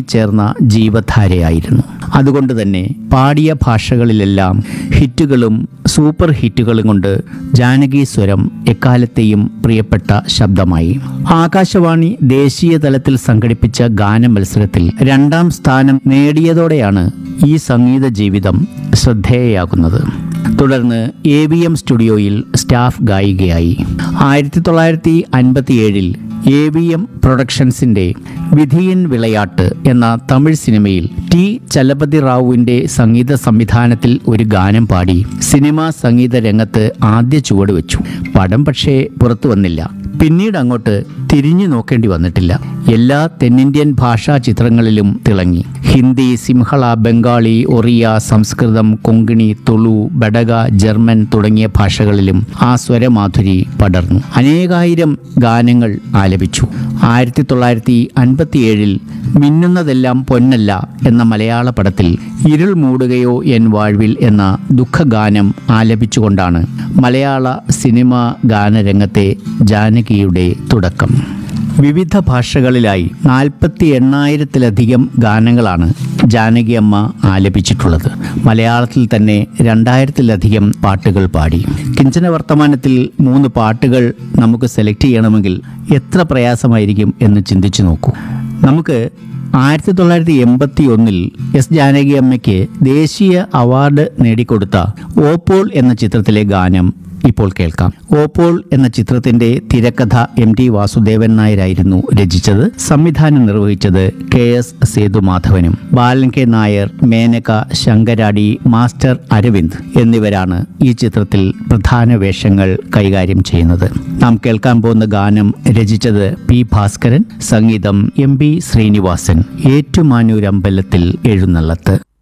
ഇണങ്ങിച്ചേർന്ന ജീവധാരയായിരുന്നു അതുകൊണ്ട് തന്നെ പാടിയ ഭാഷകളിലെല്ലാം ഹിറ്റുകളും സൂപ്പർ ഹിറ്റുകളും കൊണ്ട് ജാനകി സ്വരം എക്കാലത്തെയും പ്രിയപ്പെട്ട ശബ്ദമായി ആകാശവാണി ദേശീയ തലത്തിൽ സംഘടിപ്പിച്ച ഗാന മത്സരത്തിൽ രണ്ടാം സ്ഥാനം നേടിയതോടെയാണ് ഈ സംഗീത ജീവിതം ശ്രദ്ധേയയാകുന്നത് തുടർന്ന് എ വി എം സ്റ്റുഡിയോയിൽ സ്റ്റാഫ് ഗായികയായി ആയിരത്തി തൊള്ളായിരത്തി അൻപത്തിയേഴിൽ എ വി എം പ്രൊഡക്ഷൻസിന്റെ വിധിയൻ വിളയാട്ട് എന്ന തമിഴ് സിനിമയിൽ ടി ചലപതി റാവുവിന്റെ സംഗീത സംവിധാനത്തിൽ ഒരു ഗാനം പാടി സിനിമാ സംഗീത രംഗത്ത് ആദ്യ ചുവട് വെച്ചു പടം പക്ഷേ പുറത്തു വന്നില്ല പിന്നീട് അങ്ങോട്ട് തിരിഞ്ഞു നോക്കേണ്ടി വന്നിട്ടില്ല എല്ലാ തെന്നിന്ത്യൻ ഭാഷാ ചിത്രങ്ങളിലും തിളങ്ങി ഹിന്ദി സിംഹള ബംഗാളി ഒറിയ സംസ്കൃതം കൊങ്കിണി തുളു ബഡഗ ജർമ്മൻ തുടങ്ങിയ ഭാഷകളിലും ആ സ്വരമാധുരി പടർന്നു അനേകായിരം ഗാനങ്ങൾ ആലപിച്ചു ആയിരത്തി തൊള്ളായിരത്തി അൻപത്തിയേഴിൽ മിന്നുന്നതെല്ലാം പൊന്നല്ല എന്ന മലയാള പടത്തിൽ ഇരുൾ മൂടുകയോ എൻ വാഴ്വിൽ എന്ന ദുഃഖഗാനം ആലപിച്ചുകൊണ്ടാണ് മലയാള സിനിമ ഗാനരംഗത്തെ ജാനകിയുടെ തുടക്കം വിവിധ ഭാഷകളിലായി നാൽപ്പത്തി എണ്ണായിരത്തിലധികം ഗാനങ്ങളാണ് ജാനകി അമ്മ ആലപിച്ചിട്ടുള്ളത് മലയാളത്തിൽ തന്നെ രണ്ടായിരത്തിലധികം പാട്ടുകൾ പാടി കിഞ്ചന വർത്തമാനത്തിൽ മൂന്ന് പാട്ടുകൾ നമുക്ക് സെലക്ട് ചെയ്യണമെങ്കിൽ എത്ര പ്രയാസമായിരിക്കും എന്ന് ചിന്തിച്ചു നോക്കൂ നമുക്ക് ആയിരത്തി തൊള്ളായിരത്തി എൺപത്തി ഒന്നിൽ എസ് ജാനകി അമ്മയ്ക്ക് ദേശീയ അവാർഡ് നേടിക്കൊടുത്ത ഓപ്പോൾ എന്ന ചിത്രത്തിലെ ഗാനം ഇപ്പോൾ കേൾക്കാം ഓപ്പോൾ എന്ന ചിത്രത്തിന്റെ തിരക്കഥ എം ടി വാസുദേവൻ നായരായിരുന്നു രചിച്ചത് സംവിധാനം നിർവഹിച്ചത് കെ എസ് സേതുമാധവനും ബാലൻ കെ നായർ മേനക ശങ്കരാടി മാസ്റ്റർ അരവിന്ദ് എന്നിവരാണ് ഈ ചിത്രത്തിൽ പ്രധാന വേഷങ്ങൾ കൈകാര്യം ചെയ്യുന്നത് നാം കേൾക്കാൻ പോകുന്ന ഗാനം രചിച്ചത് പി ഭാസ്കരൻ സംഗീതം എം ബി ശ്രീനിവാസൻ ഏറ്റുമാനൂരമ്പലത്തിൽ എഴുന്നള്ളത്ത്